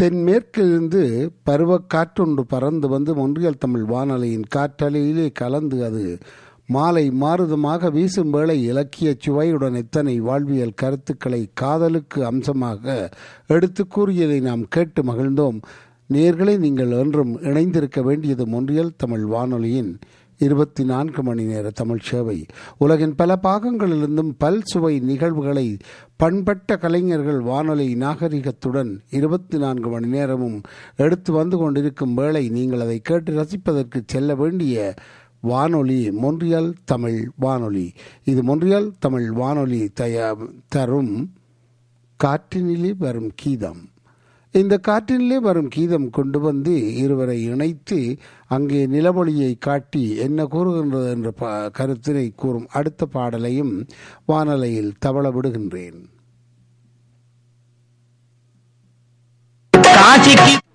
தென்மேற்கிலிருந்து பருவக்காற்றொன்று பறந்து வந்து ஒன்றியல் தமிழ் வானொலியின் காற்றலையிலே கலந்து அது மாலை மாறுதமாக வீசும் வேளை இலக்கிய சுவையுடன் எத்தனை வாழ்வியல் கருத்துக்களை காதலுக்கு அம்சமாக எடுத்து கூறியதை நாம் கேட்டு மகிழ்ந்தோம் நேர்களை நீங்கள் என்றும் இணைந்திருக்க வேண்டியது ஒன்றியல் தமிழ் வானொலியின் இருபத்தி நான்கு மணி நேர தமிழ் சேவை உலகின் பல பாகங்களிலிருந்தும் பல் சுவை நிகழ்வுகளை பண்பட்ட கலைஞர்கள் வானொலி நாகரிகத்துடன் இருபத்தி நான்கு மணி நேரமும் எடுத்து வந்து கொண்டிருக்கும் வேளை நீங்கள் அதை கேட்டு ரசிப்பதற்கு செல்ல வேண்டிய வானொலி மொன்றியல் தமிழ் வானொலி இது மொன்றியல் தமிழ் வானொலி தயா தரும் காற்றினிலே வரும் கீதம் இந்த காற்றினிலே வரும் கீதம் கொண்டு வந்து இருவரை இணைத்து அங்கே நிலமொழியை காட்டி என்ன கூறுகின்றது என்ற ப- கருத்தினை கூறும் அடுத்த பாடலையும் வானலையில் தவள விடுகின்றேன் காட்சிக்கு